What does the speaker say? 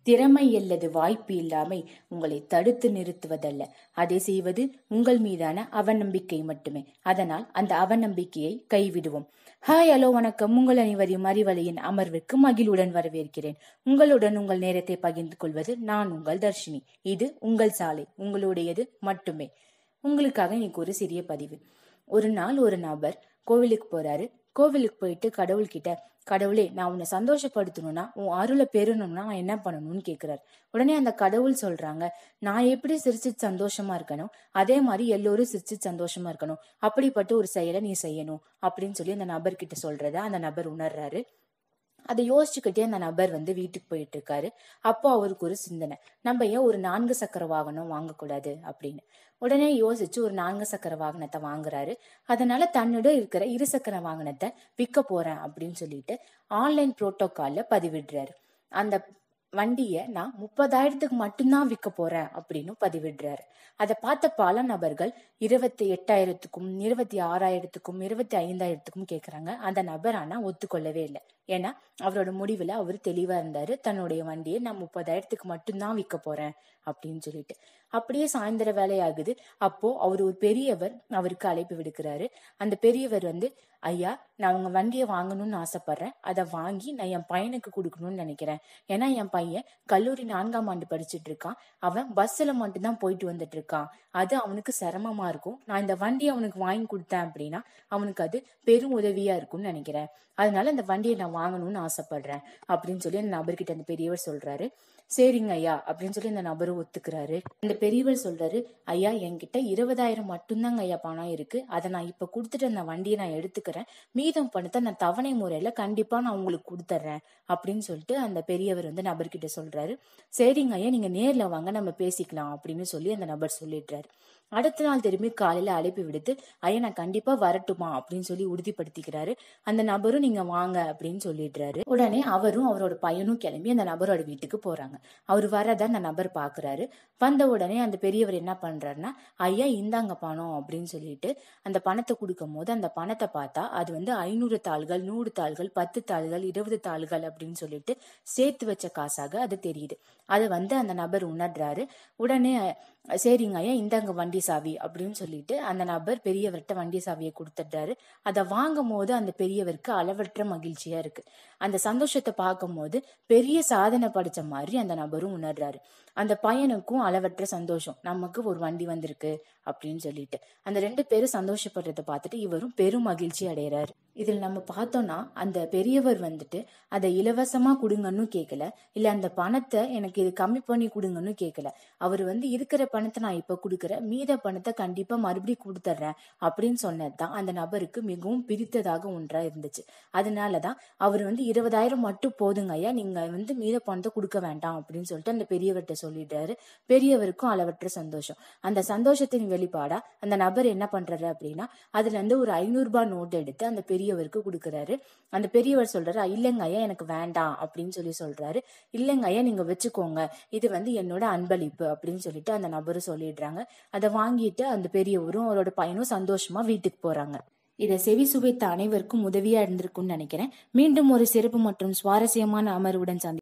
திறமை அல்லது வாய்ப்பு இல்லாமை உங்களை தடுத்து நிறுத்துவதல்ல அதை செய்வது உங்கள் மீதான அவநம்பிக்கை மட்டுமே அதனால் அந்த அவநம்பிக்கையை கைவிடுவோம் ஹாய் ஹலோ வணக்கம் உங்கள் அனைவரையும் அறிவலையின் அமர்விற்கு மகிழ்வுடன் வரவேற்கிறேன் உங்களுடன் உங்கள் நேரத்தை பகிர்ந்து கொள்வது நான் உங்கள் தர்ஷினி இது உங்கள் சாலை உங்களுடையது மட்டுமே உங்களுக்காக இன்னைக்கு ஒரு சிறிய பதிவு ஒரு நாள் ஒரு நபர் கோவிலுக்கு போறாரு கோவிலுக்கு போயிட்டு கடவுள்கிட்ட கடவுளே நான் உன்னை சந்தோஷப்படுத்தணும்னா உன் அருளை பெறணும்னா நான் என்ன பண்ணணும்னு கேக்குறாரு உடனே அந்த கடவுள் சொல்றாங்க நான் எப்படி சிரிச்சு சந்தோஷமா இருக்கணும் அதே மாதிரி எல்லோரும் சிரிச்சு சந்தோஷமா இருக்கணும் அப்படிப்பட்ட ஒரு செயலை நீ செய்யணும் அப்படின்னு சொல்லி அந்த நபர்கிட்ட சொல்றத அந்த நபர் உணர்றாரு அதை யோசிச்சுக்கிட்டே அந்த நபர் வந்து வீட்டுக்கு போயிட்டு இருக்காரு அப்போ அவருக்கு ஒரு சிந்தனை நம்ம ஏன் ஒரு நான்கு சக்கர வாகனம் வாங்கக்கூடாது அப்படின்னு உடனே யோசிச்சு ஒரு நான்கு சக்கர வாகனத்தை வாங்குறாரு அதனால தன்னோட இருக்கிற இரு சக்கர வாகனத்தை விற்க போறேன் அப்படின்னு சொல்லிட்டு ஆன்லைன் புரோட்டோகால்ல பதிவிடுறாரு அந்த வண்டியை நான் முப்பதாயிரத்துக்கு மட்டும்தான் விற்க போறேன் அப்படின்னு பதிவிடுறாரு அதை பார்த்த பல நபர்கள் இருபத்தி எட்டாயிரத்துக்கும் இருபத்தி ஆறாயிரத்துக்கும் இருபத்தி ஐந்தாயிரத்துக்கும் கேக்குறாங்க அந்த நபர் ஆனா ஒத்துக்கொள்ளவே இல்லை ஏன்னா அவரோட முடிவுல அவர் தெளிவா இருந்தாரு தன்னுடைய வண்டியை நான் முப்பதாயிரத்துக்கு மட்டும்தான் விற்க போறேன் அப்படின்னு சொல்லிட்டு அப்படியே சாயந்தர வேலையாகுது அப்போ அவர் ஒரு பெரியவர் அவருக்கு அழைப்பு விடுக்கிறாரு அந்த பெரியவர் வந்து ஐயா நான் உங்க வண்டியை வாங்கணும்னு ஆசைப்படுறேன் அதை வாங்கி நான் என் பையனுக்கு கொடுக்கணும்னு நினைக்கிறேன் ஏன்னா என் பையன் கல்லூரி நான்காம் ஆண்டு படிச்சுட்டு இருக்கான் அவன் பஸ்ல மட்டும்தான் போயிட்டு வந்துட்டு இருக்கான் அது அவனுக்கு சிரமமா இருக்கும் நான் இந்த வண்டியை அவனுக்கு வாங்கி கொடுத்தேன் அப்படின்னா அவனுக்கு அது பெரும் உதவியா இருக்கும்னு நினைக்கிறேன் அதனால இந்த வண்டியை நான் வாங்கணும்னு ஆசைப்படுறேன் அப்படின்னு சொல்லி அந்த நபர்கிட்ட அந்த பெரியவர் சொல்றாரு சரிங்க ஐயா அப்படின்னு சொல்லி அந்த நபரும் ஒத்துக்கிறாரு அந்த பெரியவர் சொல்றாரு ஐயா என்கிட்ட இருபதாயிரம் மட்டும்தாங்க ஐயா பணம் இருக்கு அதை நான் இப்ப கொடுத்துட்டு அந்த வண்டியை நான் எடுத்துக்கிறேன் மீதம் பணத்தை நான் தவணை முறையில கண்டிப்பா நான் உங்களுக்கு கொடுத்துட்றேன் அப்படின்னு சொல்லிட்டு அந்த பெரியவர் வந்து நபர்கிட்ட சொல்றாரு சரிங்க ஐயா நீங்க நேர்ல வாங்க நம்ம பேசிக்கலாம் அப்படின்னு சொல்லி அந்த நபர் சொல்லிடுறாரு அடுத்த நாள் திரும்பி காலையில அழைப்பு விடுத்து ஐயா நான் கண்டிப்பா வரட்டுமா அப்படின்னு சொல்லி உறுதிப்படுத்திக்கிறாரு அந்த நபரும் நீங்க வாங்க அப்படின்னு சொல்லிடுறாரு உடனே அவரும் அவரோட பையனும் கிளம்பி அந்த நபரோட வீட்டுக்கு போறாங்க அவர் வரத அந்த நபர் பாக்குறாரு வந்த உடனே அந்த பெரியவர் என்ன பண்றாருன்னா ஐயா இந்தாங்க பணம் அப்படின்னு சொல்லிட்டு அந்த பணத்தை கொடுக்கும் போது அந்த பணத்தை பார்த்தா அது வந்து ஐநூறு தாள்கள் நூறு தாள்கள் பத்து தாள்கள் இருபது தாள்கள் அப்படின்னு சொல்லிட்டு சேர்த்து வச்ச காசாக அது தெரியுது அது வந்து அந்த நபர் உணர்றாரு உடனே சரிங்க ஐயா இந்தாங்க வண்டி சாவி அப்படின்னு சொல்லிட்டு அந்த நபர் பெரியவர்கிட்ட வண்டி சாவியை கொடுத்துட்டாரு அதை வாங்கும் போது அந்த பெரியவருக்கு அளவற்ற மகிழ்ச்சியா இருக்கு அந்த சந்தோஷத்தை பார்க்கும் போது பெரிய சாதனை படிச்ச மாதிரி அந்த நபரும் உணர்றாரு அந்த பையனுக்கும் அளவற்ற சந்தோஷம் நமக்கு ஒரு வண்டி வந்திருக்கு அப்படின்னு சொல்லிட்டு அந்த ரெண்டு பேரும் சந்தோஷப்படுறத பார்த்துட்டு இவரும் பெரும் மகிழ்ச்சி அடைகிறாரு இதில் நம்ம பார்த்தோம்னா அந்த பெரியவர் வந்துட்டு அதை இலவசமா கொடுங்கன்னு கேட்கல இல்ல அந்த பணத்தை எனக்கு இது கம்மி பண்ணி கொடுங்கன்னு கேட்கல அவர் வந்து இருக்கிற பணத்தை நான் இப்ப கொடுக்குறேன் மீத பணத்தை கண்டிப்பா மறுபடியும் கொடுத்துட்றேன் அப்படின்னு சொன்னதுதான் அந்த நபருக்கு மிகவும் பிரித்ததாக ஒன்றா இருந்துச்சு அதனாலதான் அவர் வந்து இருபதாயிரம் மட்டும் போதுங்க ஐயா நீங்க வந்து மீத பணத்தை கொடுக்க வேண்டாம் அப்படின்னு சொல்லிட்டு அந்த பெரியவர்கிட்ட சொல்லிடுறாரு பெரியவருக்கும் அளவற்ற சந்தோஷம் அந்த சந்தோஷத்தின் வெளிப்பாடா அந்த நபர் என்ன பண்றாரு அப்படின்னா அதுல இருந்து ஒரு ஐநூறு ரூபாய் நோட் எடுத்து அந்த பெரியவருக்கு கொடுக்கறாரு அந்த பெரியவர் சொல்றாரு இல்லைங்க ஐயா எனக்கு வேண்டாம் அப்படின்னு சொல்லி சொல்றாரு இல்லைங்க ஐயா நீங்க வச்சுக்கோங்க இது வந்து என்னோட அன்பளிப்பு அப்படின்னு சொல்லிட்டு அந்த நபரும் சொல்லிடுறாங்க அதை வாங்கிட்டு அந்த பெரியவரும் அவரோட பையனும் சந்தோஷமா வீட்டுக்கு போறாங்க இதை செவி சுவைத்த அனைவருக்கும் உதவியா இருந்திருக்கும்னு நினைக்கிறேன் மீண்டும் ஒரு சிறப்பு மற்றும் சுவாரஸ்யமான அமர்வுடன் சந்தி